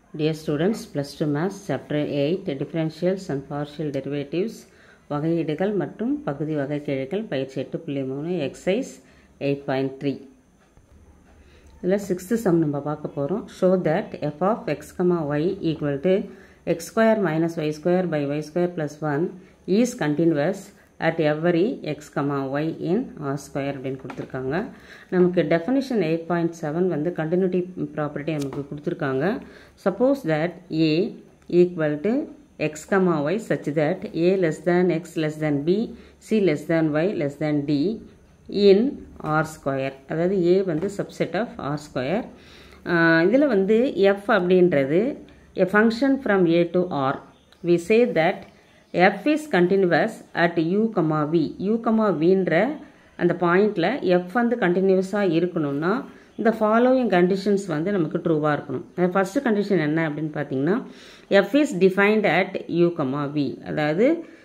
Dear students, plus 2 maths chapter 8 differentials and partial derivatives வகையீடுகள் மற்றும் பகுதி வகைக்கெழுகள் பயிற்சி எட்டு புள்ளி மூணு எக்ஸைஸ் எயிட் பாயிண்ட் த்ரீ இதில் சிக்ஸ்த்து சம் நம்ம பார்க்க போகிறோம் show that f of x comma y equal to x square minus y square by y square plus one is continuous at every x comma y in R square அப்படின்னு கொடுத்துருக்காங்க நமக்கு definition eight point seven வந்து continuity property நமக்கு கொடுத்துருக்காங்க suppose that a equal to x comma y such that a less than x less than b c less than y less than d in r square அதாவது a வந்து subset of r square இதில் வந்து f அப்படின்றது a function from a to r we say that f is continuous at u comma v u comma vன்ற அந்த பாயிண்டில் f வந்து கண்டினியூஸாக இருக்கணும்னா இந்த ஃபாலோயிங் கண்டிஷன்ஸ் வந்து நமக்கு ட்ரூவாக இருக்கணும் ஃபஸ்ட்டு கண்டிஷன் என்ன அப்படின்னு பார்த்தீங்கன்னா f is defined at u comma v அதாவது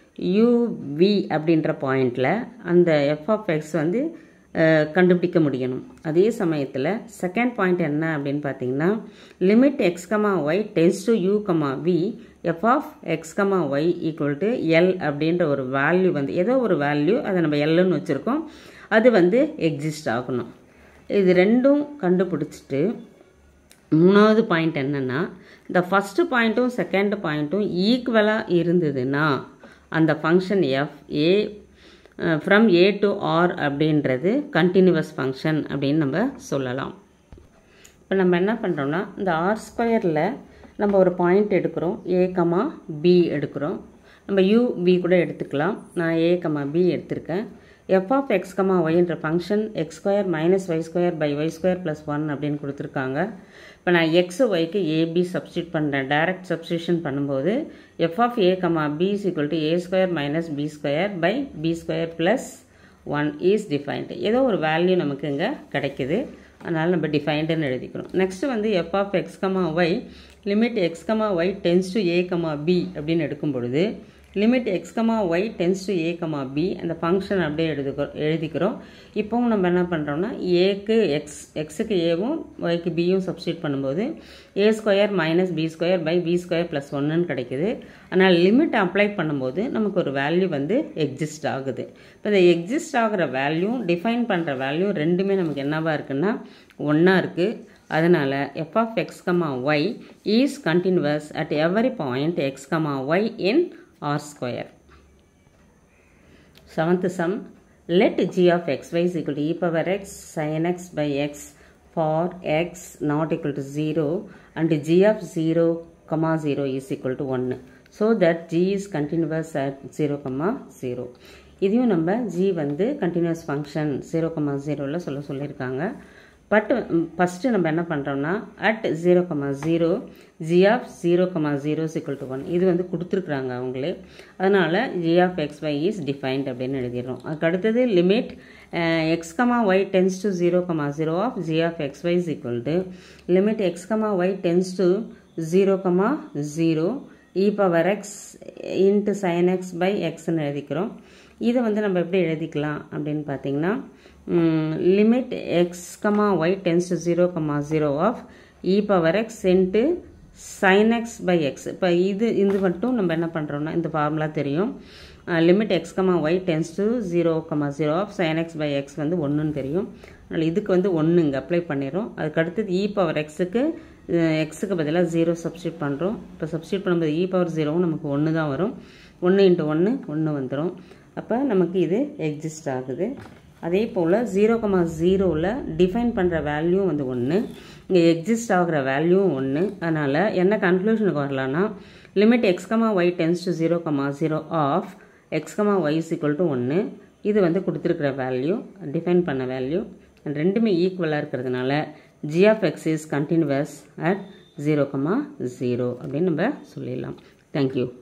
யூவி அப்படின்ற பாயிண்டில் அந்த எஃப் ஆஃப் எக்ஸ் வந்து கண்டுபிடிக்க முடியணும் அதே சமயத்தில் செகண்ட் பாயிண்ட் என்ன அப்படின்னு பார்த்தீங்கன்னா limit x comma y tends to u comma v f of x comma y equal to L அப்படின்ற ஒரு வேல்யூ வந்து ஏதோ ஒரு வேல்யூ அதை நம்ம எல்லுன்னு வச்சுருக்கோம் அது வந்து எக்ஸிஸ்ட் ஆகணும் இது ரெண்டும் கண்டுபிடிச்சிட்டு மூணாவது பாயிண்ட் என்னென்னா இந்த ஃபஸ்ட்டு பாயிண்ட்டும் செகண்ட் பாயிண்ட்டும் ஈக்குவலாக இருந்ததுன்னா அந்த function f A from A to R அப்படின்றது கண்டினியூவஸ் ஃபங்க்ஷன் அப்படின்னு நம்ம சொல்லலாம் இப்போ நம்ம என்ன பண்ணுறோம்னா இந்த ஆர் ஸ்கொயரில் நம்ம ஒரு பாயிண்ட் எடுக்கிறோம் ஏ கமா பி எடுக்கிறோம் நம்ம யூ பி கூட எடுத்துக்கலாம் நான் ஏ கமா பி எடுத்திருக்கேன் எஃப் ஆஃப் எக்ஸ் கமா ஒய்ன்ற function x square minus y square by y square plus one அப்படின்னு கொடுத்துருக்காங்க இப்போ நான் எக்ஸ் ஒய்க்கு ஏபி சப்ஸ்டியூட் பண்ணுறேன் டைரக்ட் சப்ஸ்டியூஷன் பண்ணும்போது f of a comma b is equal to a square minus b square by b square plus one is defined ஏதோ ஒரு value நமக்கு இங்கே கிடைக்குது அதனால் நம்ம டிஃபைன்டுன்னு எழுதிக்கிறோம் நெக்ஸ்ட் வந்து f of x comma y limit x comma y tends to a comma b அப்படின்னு எடுக்கும் பொழுது limit x comma y tends to a comma b அந்த ஃபங்க்ஷன் அப்படியே எழுதுக்கோ எழுதிக்கிறோம் இப்போவும் நம்ம என்ன பண்ணுறோம்னா ஏக்கு எக்ஸ் எக்ஸுக்கு ஏவும் ஒய்க்கு பியும் சப்ஸ்டியூட் பண்ணும்போது a square minus b square by b square plus ஒன்றுன்னு கிடைக்குது ஆனால் லிமிட் அப்ளை பண்ணும்போது நமக்கு ஒரு வேல்யூ வந்து எக்ஸிஸ்ட் ஆகுது இப்போ இந்த எக்ஸிஸ்ட் ஆகிற வேல்யூ டிஃபைன் பண்ணுற வேல்யூ ரெண்டுமே நமக்கு என்னவாக இருக்குன்னா ஒன்றா இருக்குது அதனால் f of x comma y is continuous at every point x comma y in r square. Seventh sum, let g of x y is equal to e power x sin x by x for x not equal to 0 and g of 0 comma 0 is equal to 1. So that g is continuous at 0 comma 0. இதையும் நம்ம g வந்து continuous function zero comma ஜீரோவில் சொல்ல சொல்லியிருக்காங்க but first நம்ம என்ன பண்ணுறோம்னா at zero comma zero g of zero comma zero equal to one இது வந்து கொடுத்துருக்குறாங்க அவங்களே அதனால் g of x y is defined அப்படின்னு எழுதிடுறோம் அதுக்கு அடுத்தது limit x comma y tends to zero comma zero of g of x y is equal to limit x comma y tends to zero comma zero e power x into sine x by எக்ஸ்ன்னு எழுதிக்கிறோம் இதை வந்து நம்ம எப்படி எழுதிக்கலாம் அப்படின்னு பார்த்தீங்கன்னா limit x comma y tends to zero comma zero of e power x into sine x by x இப்போ இது இது மட்டும் நம்ம என்ன பண்ணுறோம்னா இந்த ஃபார்முலா தெரியும் limit x comma y tends to zero comma zero of sine x by x வந்து ஒன்றுன்னு தெரியும் அதனால் இதுக்கு வந்து ஒன்று இங்கே அப்ளை பண்ணிடுறோம் அதுக்கு அடுத்தது இ பவர் எக்ஸுக்கு எக்ஸுக்கு பதிலாக ஜீரோ சப்ஸ்டியூட் பண்ணுறோம் இப்போ சப்ஸ்டியூட் பண்ணும்போது இ பவர் ஜீரோவும் நமக்கு ஒன்று தான் வரும் ஒன்று இன்ட்டு ஒன்று ஒன்று வந்துடும் அப்போ நமக்கு இது எக்ஸிஸ்ட் ஆகுது அதே போல் ஜீரோ கமா ஜீரோவில் டிஃபைன் பண்ணுற வேல்யூ வந்து ஒன்று இங்கே எக்ஸிஸ்ட் ஆகிற வேல்யூவும் ஒன்று அதனால் என்ன கன்க்ளூஷனுக்கு வரலான்னா limit x comma y tends to zero comma zero of x comma y is equal to ஒன்று இது வந்து கொடுத்துருக்குற வேல்யூ டிஃபைன் பண்ண வேல்யூ ரெண்டுமே ஈக்குவலாக இருக்கிறதுனால g of x is continuous at zero comma zero அப்படின்னு நம்ம சொல்லிடலாம் தேங்க்யூ